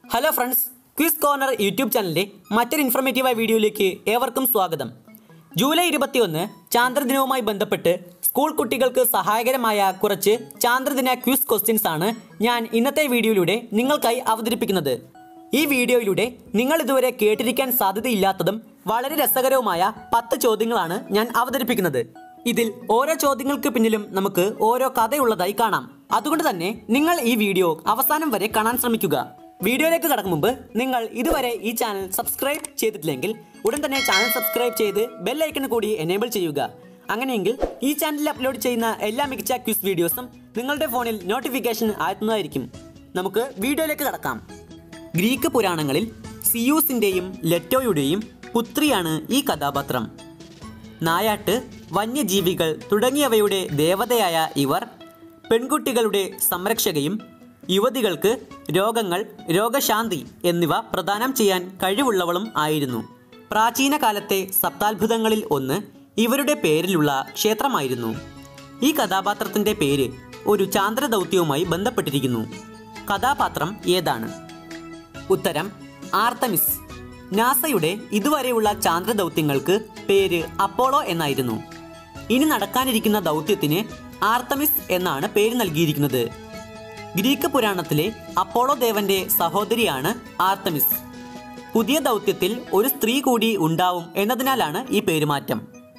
hello friends quiz corner YouTube ചാനലിലെ മറ്റൊരു ഇൻഫർമേറ്റീവായ വീഡിയോയിലേക്ക് ഏവർക്കും സ്വാഗതം ജൂലൈ ഇരുപത്തിയൊന്ന് ചാന്ദ്രദിനവുമായി ബന്ധപ്പെട്ട് സ്കൂൾ കുട്ടികൾക്ക് സഹായകരമായ കുറച്ച് ചാന്ദ്രദിന ക്വിസ് ക്വസ്റ്റ്യൻസ് ആണ് ഞാൻ ഇന്നത്തെ വീഡിയോയിലൂടെ നിങ്ങൾക്കായി അവതരിപ്പിക്കുന്നത് ഈ വീഡിയോയിലൂടെ നിങ്ങൾ ഇതുവരെ കേട്ടിരിക്കാൻ സാധ്യതയില്ലാത്തതും വളരെ രസകരവുമായ പത്ത് ചോദ്യങ്ങളാണ് ഞാൻ അവതരിപ്പിക്കുന്നത് ഇതിൽ ഓരോ ചോദ്യങ്ങൾക്ക് പിന്നിലും നമുക്ക് ഓരോ കഥയുള്ളതായി കാണാം അതുകൊണ്ട് തന്നെ നിങ്ങൾ ഈ വീഡിയോ അവസാനം വരെ കാണാൻ ശ്രമിക്കുക വീഡിയോയിലേക്ക് കടക്കും മുമ്പ് നിങ്ങൾ ഇതുവരെ ഈ ചാനൽ സബ്സ്ക്രൈബ് ചെയ്തിട്ടില്ലെങ്കിൽ ഉടൻ തന്നെ ചാനൽ സബ്സ്ക്രൈബ് ചെയ്ത് ബെല്ലൈക്കൺ കൂടി എനേബിൾ ചെയ്യുക അങ്ങനെയെങ്കിൽ ഈ ചാനലിൽ അപ്ലോഡ് ചെയ്യുന്ന എല്ലാ മികച്ച ക്വിസ് വീഡിയോസും നിങ്ങളുടെ ഫോണിൽ നോട്ടിഫിക്കേഷൻ ആയെത്തുന്നതായിരിക്കും നമുക്ക് വീഡിയോയിലേക്ക് കടക്കാം ഗ്രീക്ക് പുരാണങ്ങളിൽ സിയൂസിന്റെയും ലെറ്റോയുടെയും പുത്രിയാണ് ഈ കഥാപാത്രം നായാട്ട് വന്യജീവികൾ തുടങ്ങിയവയുടെ ദേവതയായ ഇവർ പെൺകുട്ടികളുടെ സംരക്ഷകയും യുവതികൾക്ക് രോഗങ്ങൾ രോഗശാന്തി എന്നിവ പ്രദാനം ചെയ്യാൻ കഴിവുള്ളവളും ആയിരുന്നു പ്രാചീന കാലത്തെ സപ്താത്ഭുതങ്ങളിൽ ഒന്ന് ഇവരുടെ പേരിലുള്ള ക്ഷേത്രമായിരുന്നു ഈ കഥാപാത്രത്തിന്റെ പേര് ഒരു ചാന്ദ്രദൗത്യവുമായി ബന്ധപ്പെട്ടിരിക്കുന്നു കഥാപാത്രം ഏതാണ് ഉത്തരം ആർത്തമിസ് നാസയുടെ ഇതുവരെയുള്ള ചാന്ദ്രദൗത്യങ്ങൾക്ക് പേര് അപ്പോളോ എന്നായിരുന്നു ഇനി നടക്കാനിരിക്കുന്ന ദൗത്യത്തിന് ആർത്തമിസ് എന്നാണ് പേര് നൽകിയിരിക്കുന്നത് ഗ്രീക്ക് പുരാണത്തിലെ അപ്പോളോ ദേവന്റെ സഹോദരിയാണ് ആർത്തമിസ് പുതിയ ദൗത്യത്തിൽ ഒരു സ്ത്രീ കൂടി ഉണ്ടാവും എന്നതിനാലാണ് ഈ പേരുമാറ്റം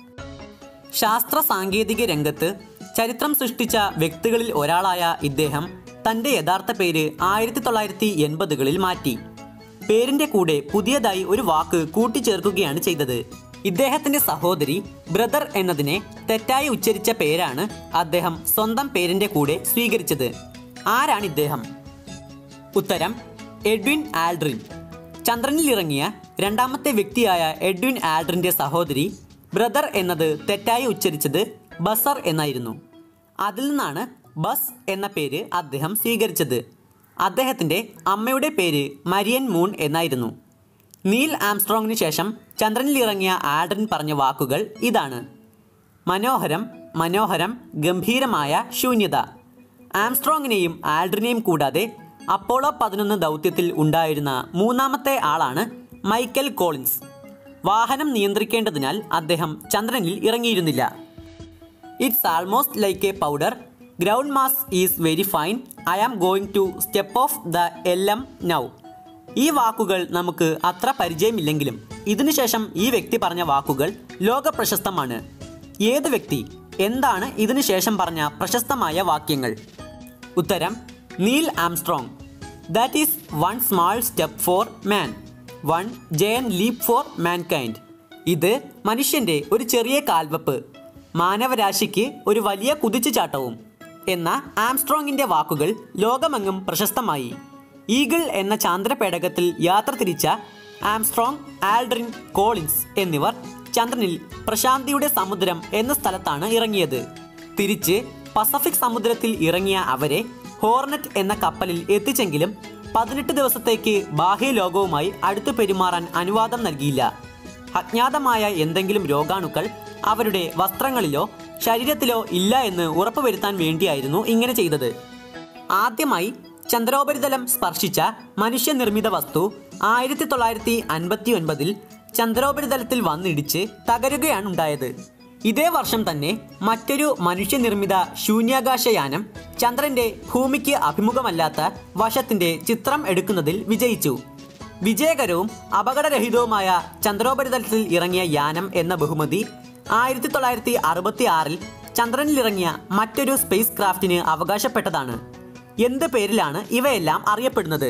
ശാസ്ത്ര സാങ്കേതിക രംഗത്ത് ചരിത്രം സൃഷ്ടിച്ച വ്യക്തികളിൽ ഒരാളായ ഇദ്ദേഹം തന്റെ യഥാർത്ഥ പേര് ആയിരത്തി തൊള്ളായിരത്തി എൺപതുകളിൽ മാറ്റി പേരിന്റെ കൂടെ പുതിയതായി ഒരു വാക്ക് കൂട്ടിച്ചേർക്കുകയാണ് ചെയ്തത് ഇദ്ദേഹത്തിന്റെ സഹോദരി ബ്രദർ എന്നതിനെ തെറ്റായി ഉച്ചരിച്ച പേരാണ് അദ്ദേഹം സ്വന്തം പേരിന്റെ കൂടെ സ്വീകരിച്ചത് ആരാണ് ഇദ്ദേഹം ഉത്തരം എഡ്വിൻ ആൽഡ്രിൻ ചന്ദ്രനിൽ ഇറങ്ങിയ രണ്ടാമത്തെ വ്യക്തിയായ എഡ്വിൻ ആൽഡ്രിന്റെ സഹോദരി ബ്രദർ എന്നത് തെറ്റായി ഉച്ചരിച്ചത് ബസർ എന്നായിരുന്നു അതിൽ നിന്നാണ് ബസ് എന്ന പേര് അദ്ദേഹം സ്വീകരിച്ചത് അദ്ദേഹത്തിൻ്റെ അമ്മയുടെ പേര് മരിയൻ മൂൺ എന്നായിരുന്നു നീൽ ആംസ്ട്രോങ്ങിന് ശേഷം ചന്ദ്രനിൽ ഇറങ്ങിയ ആൽഡ്രിൻ പറഞ്ഞ വാക്കുകൾ ഇതാണ് മനോഹരം മനോഹരം ഗംഭീരമായ ശൂന്യത ആംസ്ട്രോങ്ങിനെയും ആൽഡ്രിനെയും കൂടാതെ അപ്പോളോ പതിനൊന്ന് ദൗത്യത്തിൽ ഉണ്ടായിരുന്ന മൂന്നാമത്തെ ആളാണ് മൈക്കൽ കോളിൻസ് വാഹനം നിയന്ത്രിക്കേണ്ടതിനാൽ അദ്ദേഹം ചന്ദ്രനിൽ ഇറങ്ങിയിരുന്നില്ല it's almost like a powder ground mass is very fine I am going to step off the L M now ഈ വാക്കുകൾ നമുക്ക് അത്ര പരിചയമില്ലെങ്കിലും ഇതിനുശേഷം ഈ വ്യക്തി പറഞ്ഞ വാക്കുകൾ ലോക പ്രശസ്തമാണ് ഏത് വ്യക്തി എന്താണ് ഇതിനുശേഷം പറഞ്ഞ പ്രശസ്തമായ വാക്യങ്ങൾ ഉത്തരം Neil Armstrong that is one small step for man one giant leap for mankind ഇത് മനുഷ്യന്റെ ഒരു ചെറിയ കാൽവെപ്പ് മാനവരാശിക്ക് ഒരു വലിയ കുതിച്ചുചാട്ടവും എന്ന ആംസ്ട്രോങ്ങിന്റെ വാക്കുകൾ ലോകമെങ്ങും പ്രശസ്തമായി ഈഗിൾ എന്ന ചാന്ദ്രപേടകത്തിൽ യാത്ര തിരിച്ച ആംസ്ട്രോങ് ആൽഡ്രിൻ കോളിൻസ് എന്നിവർ ചന്ദ്രനിൽ പ്രശാന്തിയുടെ സമുദ്രം എന്ന സ്ഥലത്താണ് ഇറങ്ങിയത് തിരിച്ച് പസഫിക് സമുദ്രത്തിൽ ഇറങ്ങിയ അവരെ ഹോർണറ്റ് എന്ന കപ്പലിൽ എത്തിച്ചെങ്കിലും പതിനെട്ട് ദിവസത്തേക്ക് ബാഹ്യലോകവുമായി അടുത്തു പെരുമാറാൻ അനുവാദം നൽകിയില്ല അജ്ഞാതമായ എന്തെങ്കിലും രോഗാണുക്കൾ അവരുടെ വസ്ത്രങ്ങളിലോ ശരീരത്തിലോ ഇല്ല എന്ന് ഉറപ്പുവരുത്താൻ വേണ്ടിയായിരുന്നു ഇങ്ങനെ ചെയ്തത് ആദ്യമായി ചന്ദ്രോപരിതലം സ്പർശിച്ച മനുഷ്യനിർമ്മിത വസ്തു ആയിരത്തി തൊള്ളായിരത്തി അൻപത്തി ഒൻപതിൽ ചന്ദ്രോപരിതലത്തിൽ വന്നിടിച്ച് തകരുകയാണ് ഉണ്ടായത് ഇതേ വർഷം തന്നെ മറ്റൊരു മനുഷ്യനിർമ്മിത ശൂന്യാകാശയാനം ചന്ദ്രന്റെ ഭൂമിക്ക് അഭിമുഖമല്ലാത്ത വശത്തിന്റെ ചിത്രം എടുക്കുന്നതിൽ വിജയിച്ചു വിജയകരവും അപകടരഹിതവുമായ ചന്ദ്രോപരിതലത്തിൽ ഇറങ്ങിയ യാനം എന്ന ബഹുമതി ആയിരത്തി തൊള്ളായിരത്തി അറുപത്തി ആറിൽ ചന്ദ്രനിലിറങ്ങിയ മറ്റൊരു സ്പേസ് ക്രാഫ്റ്റിന് അവകാശപ്പെട്ടതാണ് എന്ത് പേരിലാണ് ഇവയെല്ലാം അറിയപ്പെടുന്നത്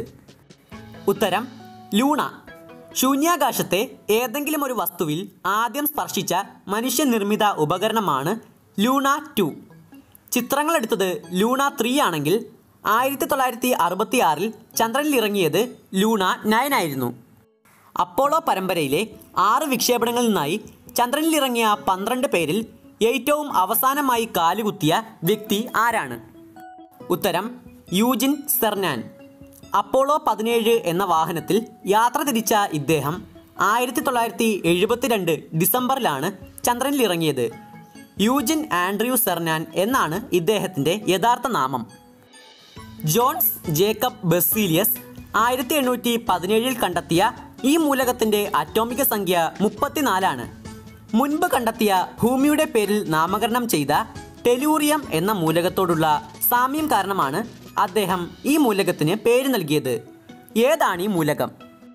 ഉത്തരം ലൂണ ശൂന്യാകാശത്തെ ഏതെങ്കിലും ഒരു വസ്തുവിൽ ആദ്യം സ്പർശിച്ച മനുഷ്യനിർമ്മിത ഉപകരണമാണ് ലൂണ ടു ചിത്രങ്ങളെടുത്തത് ലൂണ ത്രീ ആണെങ്കിൽ ആയിരത്തി തൊള്ളായിരത്തി അറുപത്തി ആറിൽ ചന്ദ്രനിൽ ഇറങ്ങിയത് ലൂണ നയൻ ആയിരുന്നു അപ്പോളോ പരമ്പരയിലെ ആറ് വിക്ഷേപണങ്ങളിൽ നിന്നായി ചന്ദ്രനിൽ ഇറങ്ങിയ പന്ത്രണ്ട് പേരിൽ ഏറ്റവും അവസാനമായി കാലുകുത്തിയ വ്യക്തി ആരാണ് ഉത്തരം യൂജിൻ സെർനാൻ അപ്പോളോ പതിനേഴ് എന്ന വാഹനത്തിൽ യാത്ര തിരിച്ച ഇദ്ദേഹം ആയിരത്തി തൊള്ളായിരത്തി എഴുപത്തിരണ്ട് ഡിസംബറിലാണ് ചന്ദ്രനിൽ ഇറങ്ങിയത് യൂജിൻ ആൻഡ്രൂ സെർനാൻ എന്നാണ് ഇദ്ദേഹത്തിൻ്റെ യഥാർത്ഥ നാമം ജോൺസ് ജേക്കബ് ബെസീലിയസ് ആയിരത്തി എണ്ണൂറ്റി പതിനേഴിൽ കണ്ടെത്തിയ ഈ മൂലകത്തിന്റെ അറ്റോമിക സംഖ്യ മുപ്പത്തിനാലാണ് മുൻപ് കണ്ടെത്തിയ ഭൂമിയുടെ പേരിൽ നാമകരണം ചെയ്ത ടെലൂറിയം എന്ന മൂലകത്തോടുള്ള സാമ്യം കാരണമാണ് അദ്ദേഹം ഈ മൂലകത്തിന് പേര് നൽകിയത് ഏതാണ് ഈ മൂലകം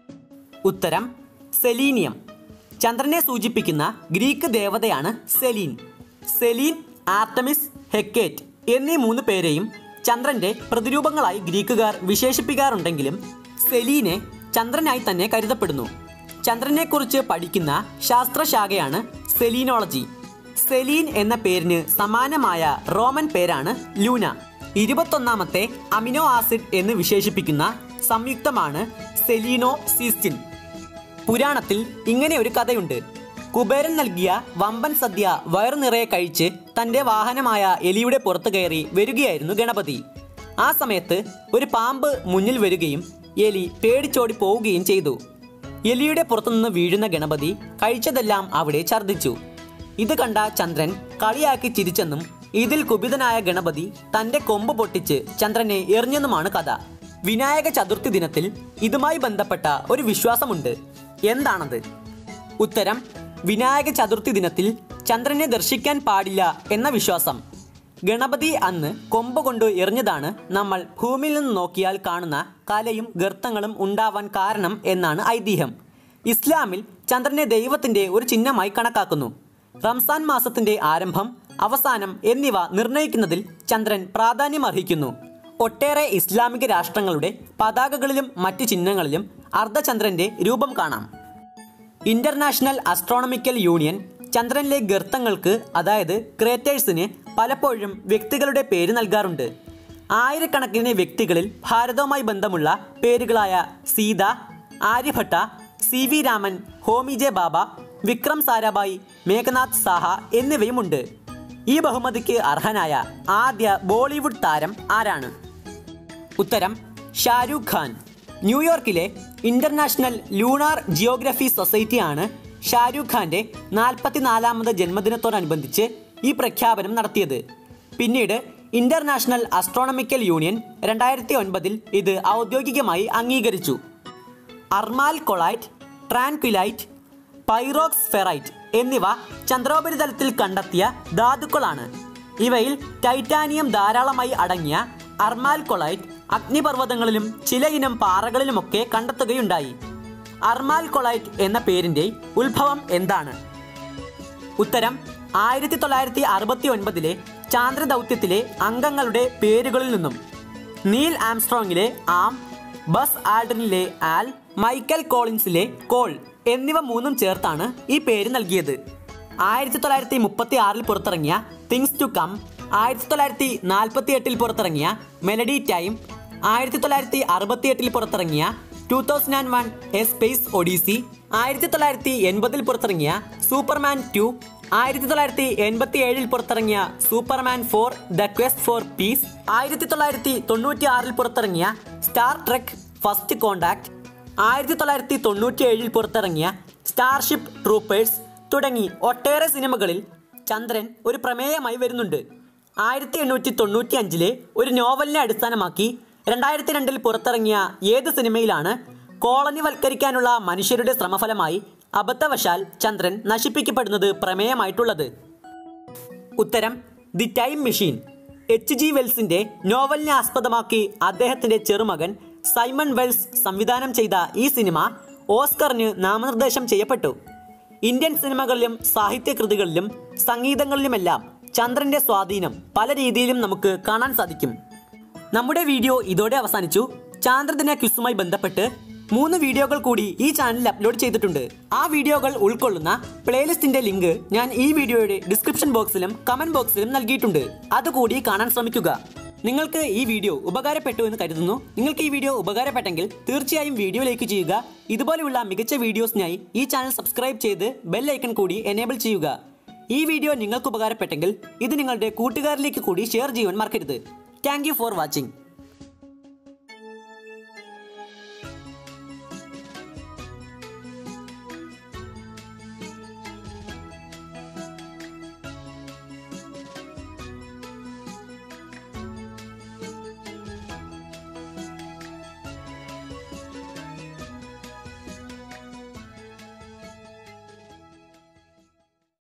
ഉത്തരം സെലീനിയം ചന്ദ്രനെ സൂചിപ്പിക്കുന്ന ഗ്രീക്ക് ദേവതയാണ് സെലീൻ സെലീൻ ആർട്ടമിസ് ഹെക്കേറ്റ് എന്നീ മൂന്ന് പേരെയും ചന്ദ്രന്റെ പ്രതിരൂപങ്ങളായി ഗ്രീക്കുകാർ വിശേഷിപ്പിക്കാറുണ്ടെങ്കിലും സെലീനെ ചന്ദ്രനായി തന്നെ കരുതപ്പെടുന്നു ചന്ദ്രനെക്കുറിച്ച് പഠിക്കുന്ന ശാസ്ത്രശാഖയാണ് സെലീനോളജി സെലീൻ എന്ന പേരിന് സമാനമായ റോമൻ പേരാണ് ലൂന ഇരുപത്തൊന്നാമത്തെ അമിനോ ആസിഡ് എന്ന് വിശേഷിപ്പിക്കുന്ന സംയുക്തമാണ് സെലീനോ സീസ്റ്റിൻ പുരാണത്തിൽ ഇങ്ങനെ ഒരു കഥയുണ്ട് കുബേരൻ നൽകിയ വമ്പൻ സദ്യ വയറു നിറയെ കഴിച്ച് തന്റെ വാഹനമായ എലിയുടെ പുറത്തു കയറി വരികയായിരുന്നു ഗണപതി ആ സമയത്ത് ഒരു പാമ്പ് മുന്നിൽ വരികയും എലി പേടിച്ചോടി പോവുകയും ചെയ്തു എലിയുടെ പുറത്തുനിന്ന് വീഴുന്ന ഗണപതി കഴിച്ചതെല്ലാം അവിടെ ഛർദ്ദിച്ചു ഇത് കണ്ട ചന്ദ്രൻ കളിയാക്കി ചിരിച്ചെന്നും ഇതിൽ കുപിതനായ ഗണപതി തന്റെ കൊമ്പ് പൊട്ടിച്ച് ചന്ദ്രനെ എറിഞ്ഞെന്നുമാണ് കഥ വിനായക ചതുർത്ഥി ദിനത്തിൽ ഇതുമായി ബന്ധപ്പെട്ട ഒരു വിശ്വാസമുണ്ട് എന്താണത് ഉത്തരം വിനായക ചതുർത്ഥി ദിനത്തിൽ ചന്ദ്രനെ ദർശിക്കാൻ പാടില്ല എന്ന വിശ്വാസം ഗണപതി അന്ന് കൊമ്പ് കൊണ്ട് എറിഞ്ഞതാണ് നമ്മൾ ഭൂമിയിൽ നിന്ന് നോക്കിയാൽ കാണുന്ന കലയും ഗർത്തങ്ങളും ഉണ്ടാവാൻ കാരണം എന്നാണ് ഐതിഹ്യം ഇസ്ലാമിൽ ചന്ദ്രനെ ദൈവത്തിന്റെ ഒരു ചിഹ്നമായി കണക്കാക്കുന്നു റംസാൻ മാസത്തിന്റെ ആരംഭം അവസാനം എന്നിവ നിർണ്ണയിക്കുന്നതിൽ ചന്ദ്രൻ പ്രാധാന്യമർഹിക്കുന്നു ഒട്ടേറെ ഇസ്ലാമിക രാഷ്ട്രങ്ങളുടെ പതാകകളിലും മറ്റു ചിഹ്നങ്ങളിലും അർദ്ധചന്ദ്രന്റെ രൂപം കാണാം ഇന്റർനാഷണൽ അസ്ട്രോണമിക്കൽ യൂണിയൻ ചന്ദ്രനിലെ ഗർത്തങ്ങൾക്ക് അതായത് ക്രേറ്റേഴ്സിന് പലപ്പോഴും വ്യക്തികളുടെ പേര് നൽകാറുണ്ട് ആയിരക്കണക്കിന് വ്യക്തികളിൽ ഭാരതവുമായി ബന്ധമുള്ള പേരുകളായ Sita Aryabhata C V Raman Homi J Bhabha Vikram Sarabhai Meghnad Saha എന്നിവയുമുണ്ട് ഈ ബഹുമതിക്ക് അർഹനായ ആദ്യ ബോളിവുഡ് താരം ആരാണ് ഉത്തരം ഷാരൂഖ് ഖാൻ ന്യൂയോർക്കിലെ ഇന്റർനാഷണൽ ലൂണാർ ജിയോഗ്രഫി സൊസൈറ്റിയാണ് ഷാരൂഖ് ഖാന്റെ നാൽപ്പത്തിനാലാമത് ജന്മദിനത്തോടനുബന്ധിച്ച് ഈ പ്രഖ്യാപനം നടത്തിയത് പിന്നീട് ഇന്റർനാഷണൽ അസ്ട്രോണമിക്കൽ യൂണിയൻ രണ്ടായിരത്തി ഒൻപതിൽ ഇത് ഔദ്യോഗികമായി അംഗീകരിച്ചു അർമാൽ കൊളൈറ്റ് ട്രാൻക്വിലൈറ്റ് പൈറോക്സ് ഫെറൈറ്റ് എന്നിവ ചന്ദ്രോപരിതലത്തിൽ കണ്ടെത്തിയ ധാതുക്കളാണ് ഇവയിൽ ടൈറ്റാനിയം ധാരാളമായി അടങ്ങിയ അർമാൽ കൊളൈറ്റ് അഗ്നിപർവ്വതങ്ങളിലും ചിലയിനം പാറകളിലുമൊക്കെ കണ്ടെത്തുകയുണ്ടായി അർമാൽ കൊളൈറ്റ് എന്ന പേരിന്റെ ഉത്ഭവം എന്താണ് ഉത്തരം ആയിരത്തി തൊള്ളായിരത്തി അറുപത്തി ഒൻപതിലെ ചാന്ദ്രദൗത്യത്തിലെ അംഗങ്ങളുടെ പേരുകളിൽ നിന്നും നീൽ ആംസ്ട്രോങ്ങിലെ ആം ബസ് ആൾഡ്രിനിലെ ആൽ മൈക്കൽ കോളിൻസിലെ കോൾ എന്നിവ മൂന്നും ചേർത്താണ് ഈ പേര് നൽകിയത് ആയിരത്തി തൊള്ളായിരത്തി മുപ്പത്തി ആറിൽ പുറത്തിറങ്ങിയ തിങ്സ് ടു കം ആയിരത്തി തൊള്ളായിരത്തി നാൽപ്പത്തി എട്ടിൽ പുറത്തിറങ്ങിയ മെലഡി ടൈം ആയിരത്തി തൊള്ളായിരത്തി അറുപത്തി എട്ടിൽ പുറത്തിറങ്ങിയ two thousand and one a space odyssey ആയിരത്തി തൊള്ളായിരത്തി എൺപതിൽ പുറത്തിറങ്ങിയ സൂപ്പർമാൻ ടു ആയിരത്തി തൊള്ളായിരത്തി എൺപത്തി ഏഴിൽ പുറത്തിറങ്ങിയ Superman four the quest for peace ആയിരത്തി തൊള്ളായിരത്തി തൊണ്ണൂറ്റി ആറിൽ പുറത്തിറങ്ങിയ സ്റ്റാർ ട്രെക്ക് ഫസ്റ്റ് കോണ്ടാക്ട് ആയിരത്തി തൊള്ളായിരത്തി തൊണ്ണൂറ്റി ഏഴിൽ പുറത്തിറങ്ങിയ സ്റ്റാർഷിപ്പ് ട്രൂപ്പേഴ്സ് തുടങ്ങി ഒട്ടേറെ സിനിമകളിൽ ചന്ദ്രൻ ഒരു പ്രമേയമായി വരുന്നുണ്ട് ആയിരത്തി എണ്ണൂറ്റി തൊണ്ണൂറ്റി അഞ്ചിലെ ഒരു നോവലിനെ അടിസ്ഥാനമാക്കി രണ്ടായിരത്തി രണ്ടിൽ പുറത്തിറങ്ങിയ ഏത് സിനിമയിലാണ് കോളനിവൽക്കരിക്കാനുള്ള മനുഷ്യരുടെ ശ്രമഫലമായി അബദ്ധവശാൽ ചന്ദ്രൻ നശിപ്പിക്കപ്പെടുന്നത് പ്രമേയമായിട്ടുള്ളത് ഉത്തരം the time machine H G വെൽസിന്റെ നോവലിനെ ആസ്പദമാക്കി അദ്ദേഹത്തിന്റെ ചെറുമകൻ സൈമൺ വെൽസ് സംവിധാനം ചെയ്ത ഈ സിനിമ ഓസ്കറിന് നാമനിർദ്ദേശം ചെയ്യപ്പെട്ടു ഇന്ത്യൻ സിനിമകളിലും സാഹിത്യകൃതികളിലും സംഗീതങ്ങളിലുമെല്ലാം ചന്ദ്രന്റെ സ്വാധീനം പല രീതിയിലും നമുക്ക് കാണാൻ സാധിക്കും നമ്മുടെ വീഡിയോ ഇതോടെ അവസാനിച്ചു ചാന്ദ്രദിന ക്വിസുമായി ബന്ധപ്പെട്ട് മൂന്ന് വീഡിയോകൾ കൂടി ഈ ചാനലിൽ അപ്ലോഡ് ചെയ്തിട്ടുണ്ട് ആ വീഡിയോകൾ ഉൾക്കൊള്ളുന്ന പ്ലേലിസ്റ്റിന്റെ ലിങ്ക് ഞാൻ ഈ വീഡിയോയുടെ ഡിസ്ക്രിപ്ഷൻ ബോക്സിലും കമന്റ് ബോക്സിലും നൽകിയിട്ടുണ്ട് അതുകൂടി കാണാൻ ശ്രമിക്കുക നിങ്ങൾക്ക് ഈ വീഡിയോ ഉപകാരപ്പെട്ടു എന്ന് കരുതുന്നു നിങ്ങൾക്ക് ഈ വീഡിയോ ഉപകാരപ്പെട്ടെങ്കിൽ തീർച്ചയായും വീഡിയോ ലൈക്ക് ചെയ്യുക ഇതുപോലെയുള്ള മികച്ച വീഡിയോസിനായി ഈ ചാനൽ സബ്സ്ക്രൈബ് ചെയ്ത് ബെൽ ഐക്കൺ കൂടി എനേബിൾ ചെയ്യുക ഈ വീഡിയോ നിങ്ങൾക്ക് ഉപകാരപ്പെട്ടെങ്കിൽ ഇത് നിങ്ങളുടെ കൂട്ടുകാരിലേക്ക് കൂടി ഷെയർ ചെയ്യുവാൻ മറക്കരുത് താങ്ക് ഫോർ വാച്ചിങ്